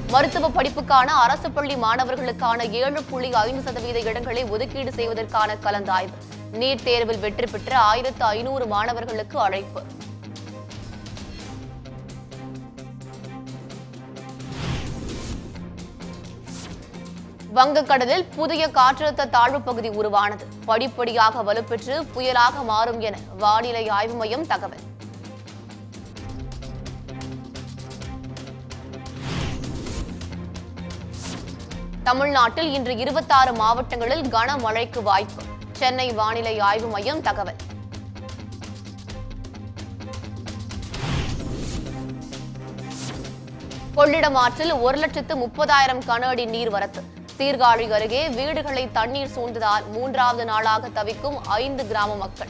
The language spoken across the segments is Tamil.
மருத்துவ படிப்புக்கான அரசு பள்ளி மாணவர்களுக்கான ஏழு புள்ளி ஐந்து சதவீத இடங்களை ஒதுக்கீடு செய்வதற்கான கலந்தாய்வு நீட் தேர்வில் வெற்றி பெற்ற ஆயிரத்து ஐநூறு மாணவர்களுக்கு அழைப்பு வங்கக்கடலில் புதிய காற்றழுத்த தாழ்வு பகுதி உருவானது படிப்படியாக வலுப்பெற்று புயலாக மாறும் என வானிலை ஆய்வு மையம் தகவல் தமிழ்நாட்டில் இன்று இருபத்தாறு மாவட்டங்களில் கனமழைக்கு வாய்ப்பு சென்னை வானிலை ஆய்வு மையம் தகவல் கொள்ளிடம் ஆற்றில் ஒரு லட்சத்து முப்பதாயிரம் கன அடி நீர்வரத்து சீர்காழி அருகே வீடுகளை தண்ணீர் சூழ்ந்ததால் மூன்றாவது நாளாக தவிக்கும் ஐந்து கிராம மக்கள்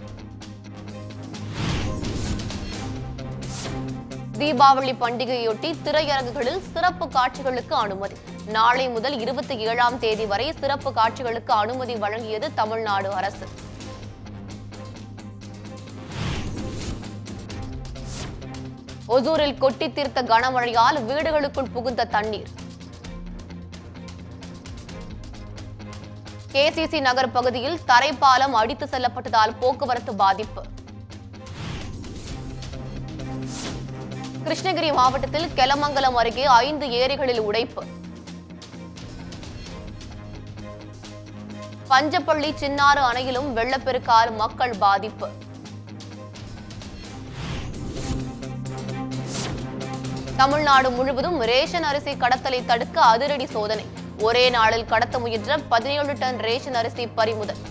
தீபாவளி பண்டிகையொட்டி திரையரங்குகளில் சிறப்பு காட்சிகளுக்கு அனுமதி நாளை முதல் இருபத்தி ஏழாம் தேதி வரை சிறப்பு காட்சிகளுக்கு அனுமதி வழங்கியது தமிழ்நாடு அரசு ஒசூரில் கொட்டி தீர்த்த கனமழையால் வீடுகளுக்குள் புகுந்த தண்ணீர் கேசிசி நகர் பகுதியில் தரைப்பாலம் அடித்து செல்லப்பட்டதால் போக்குவரத்து பாதிப்பு கிருஷ்ணகிரி மாவட்டத்தில் கெலமங்கலம் அருகே ஐந்து ஏரிகளில் உடைப்பு பஞ்சப்பள்ளி சின்னாறு அணையிலும் வெள்ளப்பெருக்கால் மக்கள் பாதிப்பு தமிழ்நாடு முழுவதும் ரேஷன் அரிசி கடத்தலை தடுக்க அதிரடி சோதனை ஒரே நாளில் கடத்த முயன்ற பதினேழு டன் ரேஷன் அரிசி பறிமுதல்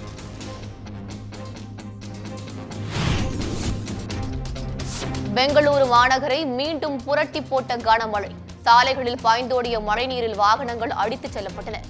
பெங்களூரு மாநகரை மீண்டும் புரட்டி போட்ட கனமழை சாலைகளில் பாய்ந்தோடிய மழைநீரில் வாகனங்கள் அடித்துச் செல்லப்பட்டன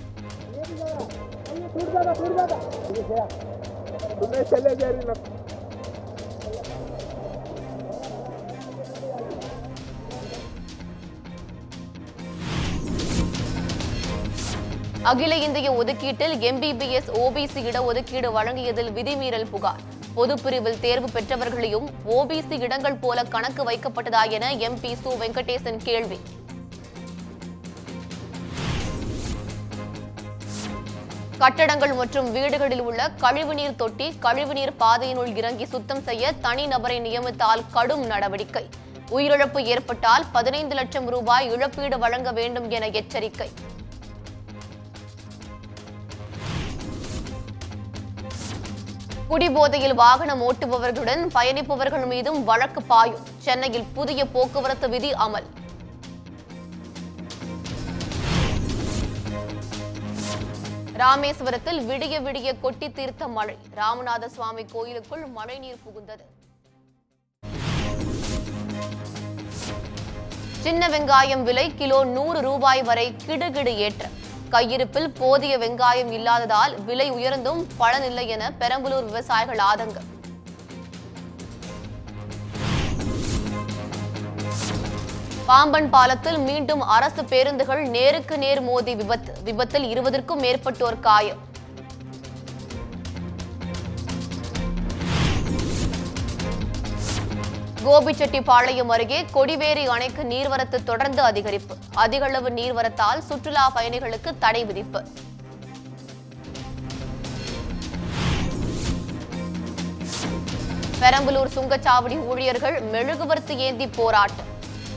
அகில இந்திய ஒதுக்கீட்டில் எம்பிபிஎஸ் ஓபிசி இடஒதுக்கீடு வழங்கியதில் விதிமீறல் புகார் பொதுப்பிரிவில் தேர்வு பெற்றவர்களையும் ஓபிசி இடங்கள் போல கணக்கு வைக்கப்பட்டதா என எம்பி சு வெங்கடேசன் கேள்வி கட்டடங்கள் மற்றும் வீடுகளில் உள்ள கழிவுநீர் தொட்டி கழிவுநீர் பாதையினுள் இறங்கி சுத்தம் செய்ய தனிநபரை நியமித்தால் கடும் நடவடிக்கை உயிரிழப்பு ஏற்பட்டால் பதினைந்து லட்சம் ரூபாய் இழப்பீடு வழங்க வேண்டும் என எச்சரிக்கை குடிபோதையில் வாகனம் ஓட்டுபவர்களுடன் பயணிப்பவர்கள் மீதும் வழக்கு பாயும் சென்னையில் புதிய போக்குவரத்து விதி அமல் ராமேஸ்வரத்தில் விடிய விடிய கொட்டி தீர்த்த மழை ராமநாத சுவாமி கோயிலுக்குள் மழைநீர் புகுந்தது சின்ன வெங்காயம் விலை கிலோ நூறு ரூபாய் வரை கிடுகிடு ஏற்றம் கையிருப்பில் போதிய வெங்காயம் இல்லாததால் விலை உயர்ந்தும் பலனில்லை என பெரம்பலூர் விவசாயிகள் ஆதங்கம் பாம்பன் பாலத்தில் மீண்டும் அரசு பேருந்துகள் நேருக்கு நேர் மோதி விபத்து விபத்தில் இருபதற்கும் மேற்பட்டோர் காயம் கோபிச்செட்டிப்பாளையம் அருகே கொடிவேரி அணைக்கு நீர்வரத்து தொடர்ந்து அதிகரிப்பு அதிகளவு நீர்வரத்தால் சுற்றுலா பயணிகளுக்கு தடை விதிப்பு பெரம்பலூர் சுங்கச்சாவடி ஊழியர்கள் மெழுகுவர்த்தி ஏந்தி போராட்டம்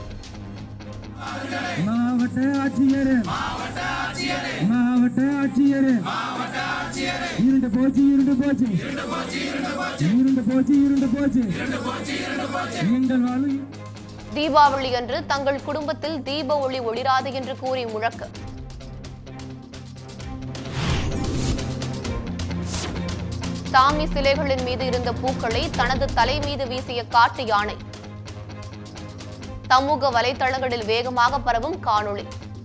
மாவட்ட ஆட்சியர் மாவட்ட ஆட்சியர் இருண்டு போச்சு இருண்டு போச்சு இருண்டு போச்சு இருண்டு போச்சு எங்கள் வாழ்வு தீபாவளி அன்று தங்கள் குடும்பத்தில் தீப ஒளி ஒளிராது என்று கூறி முழக்கு சாமி சிலைகளின் மீது இருந்த பூக்களை தனது தலை மீது வீசிய காட்டு யானை சமூக வலைதளங்களில் வேகமாக பரவும் காணொளி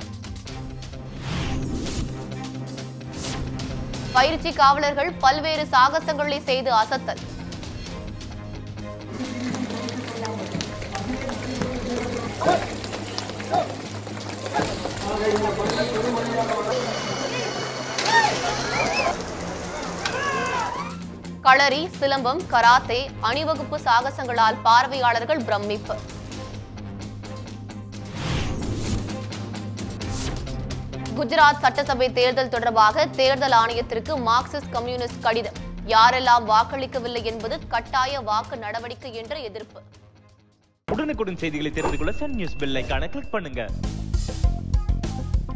பயிற்சி காவலர்கள் பல்வேறு சாகசங்களை செய்து அசத்தல் களரி சிலம்பம் கராத்தே அணிவகுப்பு சாகசங்களால் பார்வையாளர்கள் பிரமிப்பு குஜராத் சட்டசபை தேர்தல் தொடர்பாக தேர்தல் ஆணையத்திற்கு மார்க்சிஸ்ட் கம்யூனிஸ்ட் கடிதம் யாரெல்லாம் வாக்களிக்கவில்லை என்பது கட்டாய வாக்கு நடவடிக்கை என்ற எதிர்ப்பு உடனுக்குடன் செய்திகளை தெரிந்து கொள்ள சன் நியூஸ் பெல் ஐகானை கிளிக் பண்ணுங்க